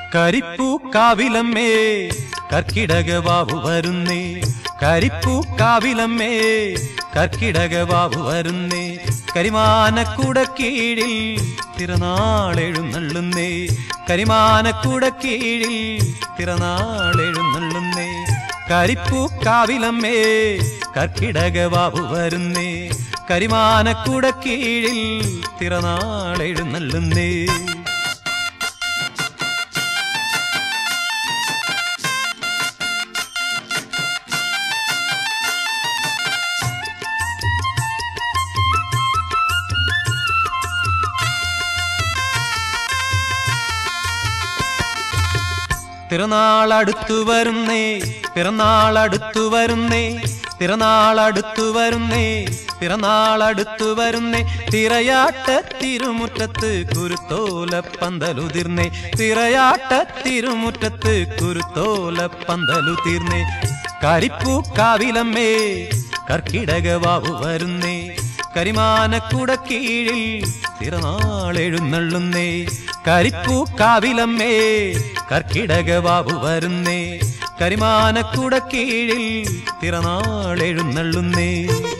കരിപ്പൂ കാവിലമ്മേ കർക്കിടക ബാബു വരുന്നേ കരിപ്പൂ കാവിലമ്മേ കർക്കിടക ബാബു വരുന്നേ കരിമാനക്കൂട കീഴിൽ തിറനാളെഴുന്നള്ളുന്നേ കരിമാനക്കൂട കീഴിൽ തിറനാളെഴുന്നള്ളുന്നേ കരിപ്പൂ കാവിലമ്മേ കർക്കിടക ബാബു വരുന്നേ കരിമാനക്കൂട കീഴിൽ തിറനാളെഴുന്നള്ളുന്നേ തിരുനാളടുത്തു വരുന്നേ പിറന്നാളടുത്തു വരുന്നേ തിരുനാളടുത്തു വരുന്നേ പിറന്നാളടുത്തു വരുന്നേ തിരയാട്ട തിരുമുറ്റത്ത് കുരുത്തോല പന്തലുതിർന്നേ തിരയാട്ട തിരുമുറ്റത്ത് കുരുത്തോല പന്തലുതിർന്നേ കരിപ്പൂ കാവിലമ്മേ കർക്കിടക വാവു വരുന്നേ കരിമാനക്കുട കീഴിൽ തിറനാളെഴുന്നള്ളുന്നേ കരിപ്പൂ കാവിലമ്മേ കർക്കിടക ബാബു വരുന്നേ കരിമാനക്കുട കീഴിൽ തിറനാളെഴുന്നള്ളുന്നേ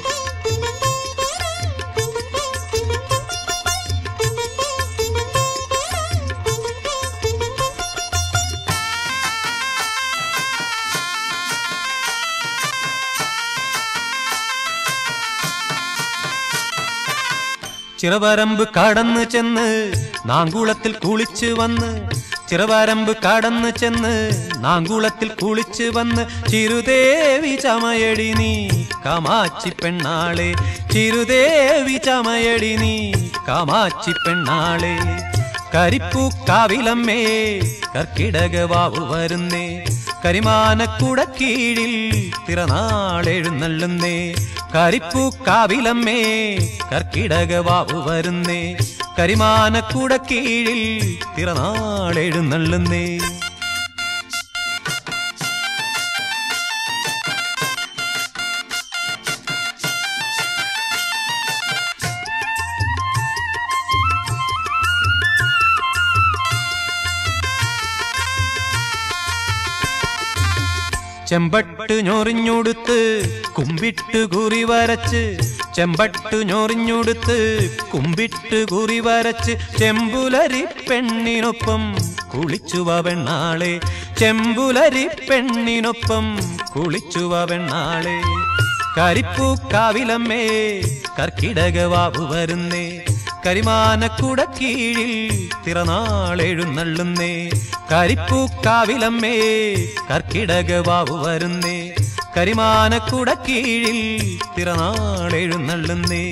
ചിറവരമ്പ് കടന്നു ചെന്ന് നാങ്കുളത്തിൽ കുളിച്ചു വന്ന് ചിറവരമ്പ് കടന്നു ചെന്ന് നാങ്കുളത്തിൽ കുളിച്ചു വന്ന് ചിരുദേവി ചമയടി നീ കാമാച്ചി പെണ്ണാളെ ചിരുദേവി ചമയടി നീ കാമാച്ചി പെണ്ണാളെ കരിപ്പൂ കാവിലമ്മേ കർക്കിടക വാവു വരുന്നേ കരിമാനക്കുട കീഴിൽ തിറനാളെഴുന്നള്ളുന്നേ കരിപ്പൂ കാവിലമ്മേ കർക്കിടക വാവു വരുന്നേ കരിമാനക്കുട കീഴിൽ തിറനാളെഴുന്നള്ളുന്നേ ചെമ്പട്ട് ഞൊറിഞ്ഞുടുത്ത് കുമ്പിട്ട് കുറി വരച്ച് ചെമ്പട്ട് ഞൊറിഞ്ഞുടുത്ത് കുമ്പിട്ട് കുറി വരച്ച് ചെമ്പുലരി പെണ്ണിനൊപ്പം കുളിച്ചുവ പെണ്ണാളെ ചെമ്പുലരി പെണ്ണിനൊപ്പം കുളിച്ചുവ പെണ്ണാളെ കരിപ്പൂ കാവിലമ്മേ കർക്കിടക വാവു വരുന്നേ കരിമാനക്കുട കീഴിൽ തിറനാളെഴുന്നള്ളുന്നേ കരിപ്പൂ കാവിലമ്മേ കർക്കിടക വാവു വരുന്നേ കരിമാനക്കുട കീഴിൽ തിറനാളെഴുന്നള്ളുന്നേ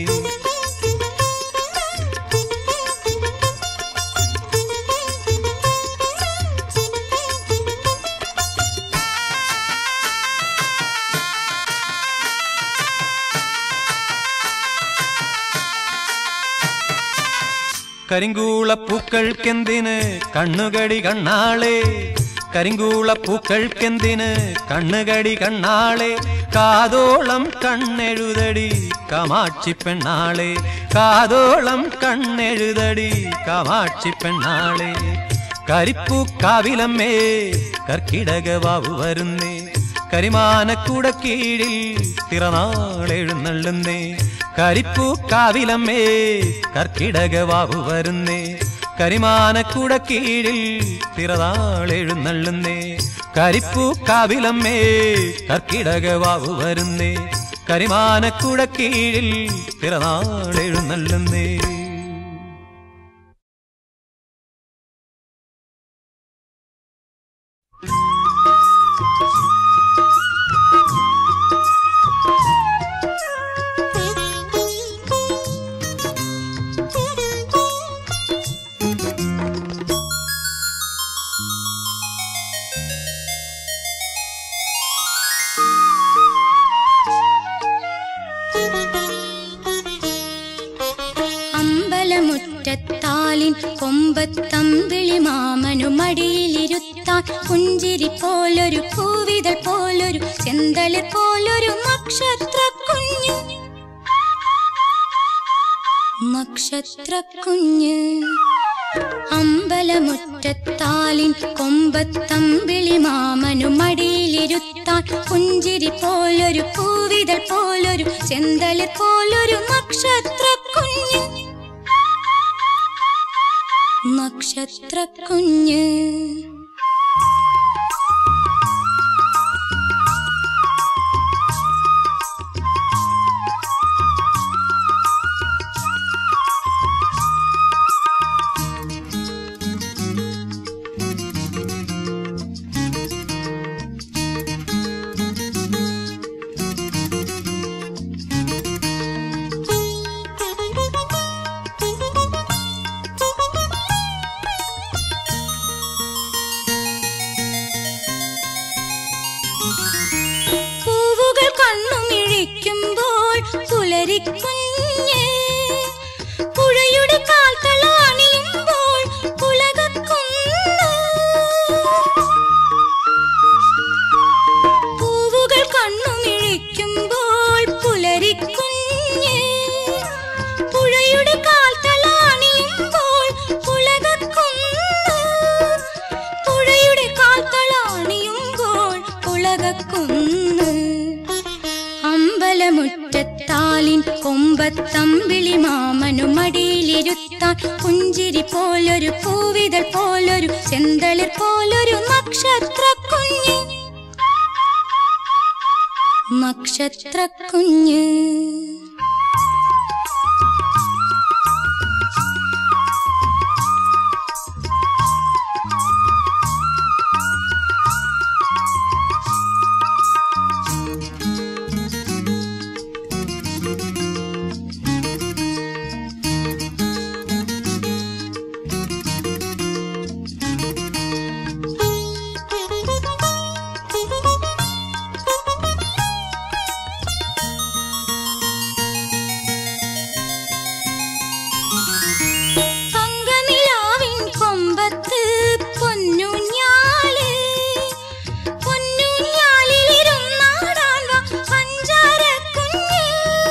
കരിങ്കൂള പൂക്കൾക്കെന്തിന് കണ്ണുകടി കണ്ണാളെ കരിങ്കൂള പൂക്കൾക്കെന്തിന് കണ്ണുകടി കണ്ണാളെ കാതോളം കണ്ണെഴുതടി കാമാക്ഷി പെണ്ണാളെ കാതോളം കണ്ണെഴുതടി കാമാക്ഷി പെണ്ണാളെ കരിപ്പൂ കാവിലമ്മേ കർക്കിടക വാവു വരുന്നേ കരിമാനക്കുട കീഴിൽ തിറനാളെഴുന്നള്ളുന്നേ കരിപ്പൂ കാവിലമ്മേ കർക്കിടക വാവു വരുന്നേ കരിമാനക്കുട കീഴിൽ തിറനാളെഴുന്നള്ളുന്നേ കരിപ്പൂ കാവിലമ്മേ കർക്കിടക വാവു വരുന്നേ കരിമാനക്കുട കീഴിൽ തിറനാളെഴുന്നള്ളുന്നേ അമ്പലമുറ്റത്താലിൻ കൊമ്പത്തമ്പിളി മാമനു മടിയിലിരുത്താൻ പുഞ്ചിരി പോലൊരു പൂവിതൾ പോലൊരു ചെന്തളിർ പോലൊരു നക്ഷത്ര കുഞ്ഞു നക്ഷത്ര കുഞ്ഞ് അമ്പല അമ്പലമുറ്റത്താലിൻ കൊമ്പത്തമ്പിളി മാമനു മടിയിലിരുത്താൻ പുഞ്ചിരി പോലൊരു പൂവിതൾ പോലൊരു ചെന്തളിർ പോലൊരു നക്ഷത്ര കുഞ്ഞ് നക്ഷത്ര കുഞ്ഞ് പൂവുകൾ കണ്ണുമിഴിക്കുമ്പോൾ പുലരിക്കുഞ്ഞ് പുഴയുടെ കാൽത്തള അണിയുമ്പോൾ പുളകക്കുന്ന് പൂവുകൾ കണ്ണുമിഴിക്കുമ്പോൾ പുലരിക്കുഞ്ഞ് പുഴയുടെ കാൽത്തള അണിയുമ്പോൾ പുളകക്കുന്ന് പുഴയുടെ കാൽത്തള അണിയുമ്പോൾ പുളകക്കുന്ന് അമ്പലമുറ്റത്താലിൻ കൊമ്പത്തമ്പിളി മാമനു മടിയിലിരുത്താൻ പുഞ്ചിരി പോലൊരു പൂവിതൾ പോലൊരു ചെന്തളിർ പോലൊരു നക്ഷത്ര കുഞ്ഞ് നക്ഷത്ര കുഞ്ഞ് തങ്കനിലാവിൻ കൊമ്പത്ത് പൊന്നുഞ്ഞാല് പൊന്നുഞ്ഞാലിലിരുന്നാടാൻ വാ പഞ്ചാരക്കുഞ്ഞ്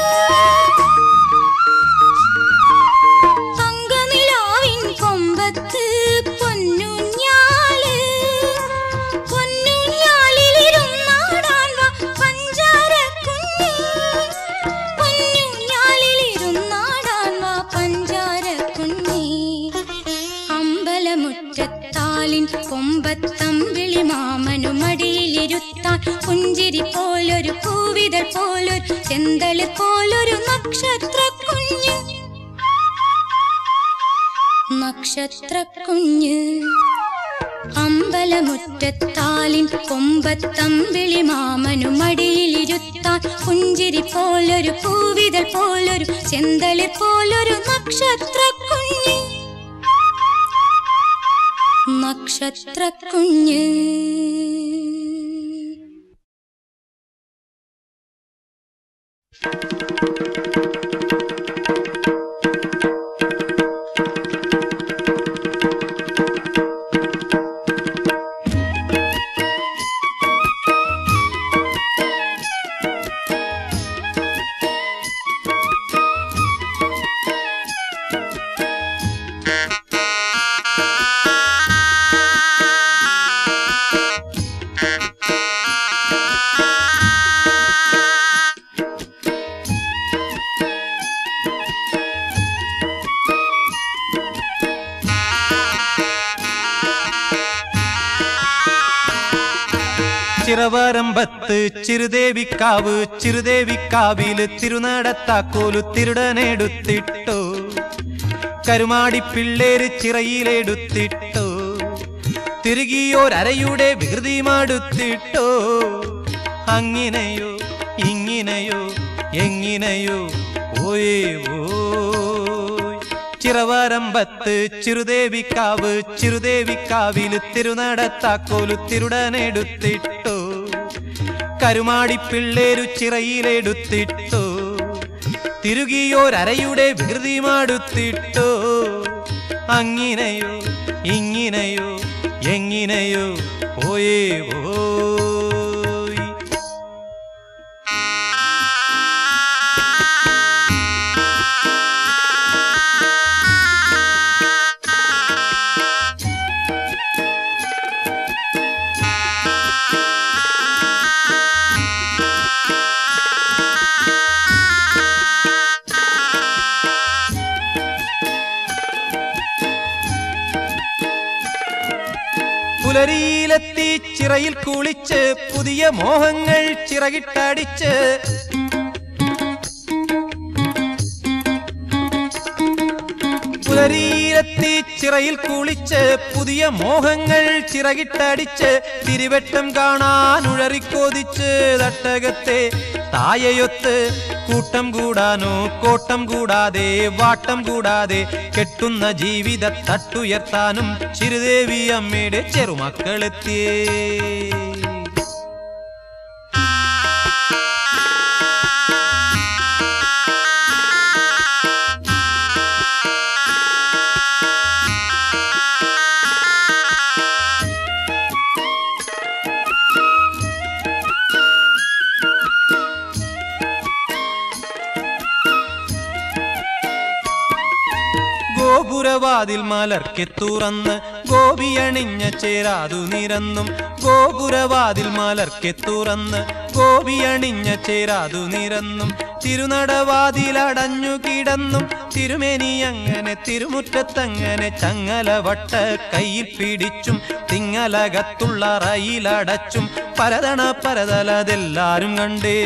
തങ്കനിലാവിൻ കൊമ്പത്ത് പൊന്നുഞ്ഞാല് പൊന്നുഞ്ഞാലിലിരുന്നാടാൻ വാ പഞ്ചാരക്കുഞ്ഞ് പൊന്നുഞ്ഞാലിലിരുന്നാടാൻ വാ പഞ്ചാരക്കുഞ്ഞി അമ്പലമുറ്റത്താലിൻ കൊമ്പത്തമ്പിളി മാമനു മടിയിലിരുത്താൻ പുഞ്ചിരി പോലൊരു പൂവിതൾ പോലൊരു ചെന്തളിർ പോലൊരു നക്ഷത്ര കുഞ്ഞ് നക്ഷത്ര കുഞ്ഞ് അമ്പലമുറ്റത്താലിൻ കൊമ്പത്തമ്പിളി മാമനു മടിയിലിരുത്താൻ പുഞ്ചിരി പോലൊരു പൂവിതൾ പോലൊരു ചെന്തളിർ പോലൊരു നക്ഷത്ര കുഞ്ഞ് നക്ഷത്ര കുഞ്ഞ് ചിറവരമ്പത്ത് ചിറുദേവിക്കാവ് ചിറുദേവിക്കാവില് തിരുനടത്താക്കോലു തിരുടനെടുത്തിട്ടോ കരുമാടി പിള്ളേര് ചിറയിലെടുത്തിട്ടോ തിരുകിയോരരയുടെ വികൃതി മടുത്തിട്ടോ അങ്ങിനെയോ ഇങ്ങിനെയോ എങ്ങിനെയോ ഓയേ ഓയ് ചിറവരമ്പത്ത് ചിറുദേവിക്കാവ് ചിറുദേവിക്കാവില് തിരുനടത്താക്കോലു തിരുടനെടുത്തിട്ടോ കരുമാടി പിള്ളേരു ചിറയിലെടുത്തിട്ടോ തിരുകിയോരരയുടെ വികൃതി മടുത്തിട്ടോ അങ്ങിനെയോ ഇങ്ങിനെയോ എങ്ങിനെയോ ഓയേ ഓയ് പുലരിയിലെത്തി ചിറയിൽ കുളിച്ച് പുതിയ മോഹങ്ങൾ ചിറകിട്ടടിച്ച് പുലരിയിലെത്തി ചിറയിൽ കുളിച്ച് പുതിയ മോഹങ്ങൾ ചിറകിട്ടടിച്ച് തിരുവട്ടം കാണാൻ ഉഴറിക്കോതിച്ച് തട്ടകത്തെ തായയൊത്ത് കൂട്ടം കൂടാനോ കോട്ടം കൂടാതെ വാട്ടം കൂടാതെ കെട്ടുന്ന ജീവിത തട്ടുയർത്താനും ചിരുദേവി അമ്മയുടെ ചെറുമക്കളെത്തിയേ ഗോപുരവാതിൽ മലർക്കെ തുറന്ന് ഗോപിയണിഞ്ഞ ചേരാതു നിരന്നും ഗോപുരവാതിൽ മലർക്കെ തുറന്ന് ഗോപിയണിഞ്ഞ ചേരാതു നിരന്നും തിരുനടവാതിലടഞ്ഞു കിടന്നും തിരുമേനി അങ്ങനെ തിരുമുറ്റത്തങ്ങനെ ചങ്ങലവട്ട കയ്യിൽ പിടിച്ചും തിങ്ങലകത്തുള്ള റയിലടച്ചും പരതണ പരതലതെല്ലാരും കണ്ടേ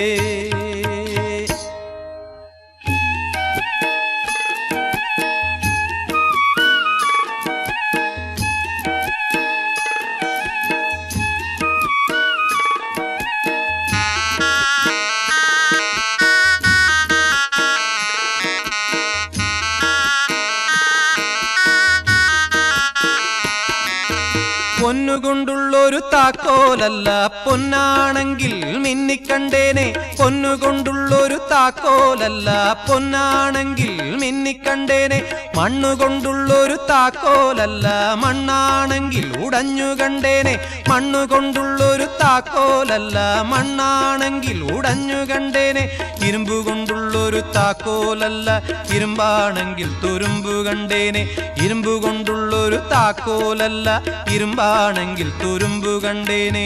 പൊന്നുകൊണ്ടുള്ളൊരു താക്കോലല്ല പൊന്നാണെങ്കിൽ മിന്നിക്കണ്ടേനെ പൊന്നുകൊണ്ടുള്ളൊരു താക്കോലല്ല പൊന്നാണെങ്കിൽ മിന്നിക്കണ്ടേനെ മണ്ണുകൊണ്ടുള്ളൊരു താക്കോലല്ല മണ്ണാണെങ്കിൽ ഉടഞ്ഞു കണ്ടേനെ മണ്ണുകൊണ്ടുള്ളൊരു താക്കോലല്ല മണ്ണാണെങ്കിൽ ഉടഞ്ഞു കണ്ടേനെ ഇരുമ്പ് കൊണ്ടുള്ളൊരു താക്കോലല്ല ഇരുമ്പാണെങ്കിൽ തുരുമ്പ് കണ്ടേനെ ഇരുമ്പ് കൊണ്ടുള്ളൊരു താക്കോലല്ല ഇരുമ്പാണെങ്കിൽ തുരുമ്പ് കണ്ടേനെ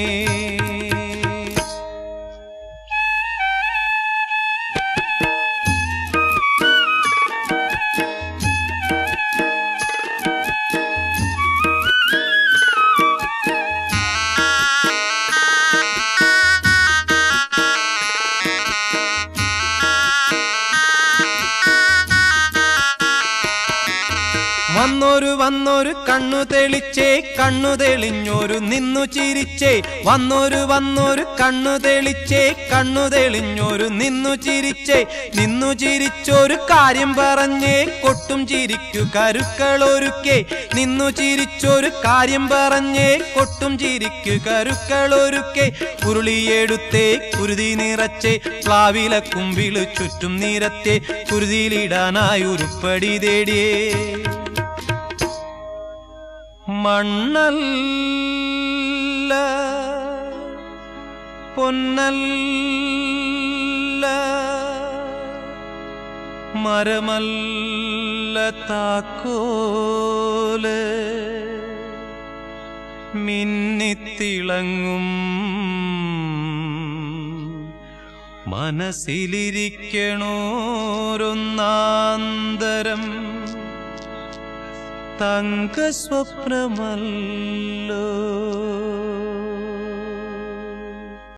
വന്നൊരു വന്നൊരു കണ്ണു തെളിച്ചേ കണ്ണു തെളിഞ്ഞൊരു നിന്നു ചിരിച്ചേ വന്നൊരു വന്നൊരു കണ്ണു തെളിച്ചേ കണ്ണു തെളിഞ്ഞൊരു നിന്നു ചിരിച്ചേ നിന്നു ചിരിച്ചൊരു കാര്യം പറഞ്ഞേ കൊട്ടും ചിരിക്കു കരുക്കളൊരുക്കേ നിന്നു ചിരിച്ചൊരു കാര്യം പറഞ്ഞേ കൊട്ടും ചിരിക്കു കരുക്കളൊരുക്കേ ഉരുളിയെടുത്തേ കുരുതി നിറച്ചേ പ്ലാവില കുമ്പിള് ചുറ്റും നിരത്തെ കുരുതിയിലിടാനായി ഉരുപ്പടി തേടിയേ മണ്ണല്ല പൊന്നല്ല മരമല്ല താക്കോല് മിന്നിത്തിളങ്ങും മനസ്സിലിരിക്കണോരൊന്നാന്തരം തങ്ക സ്വപ്നമല്ലോ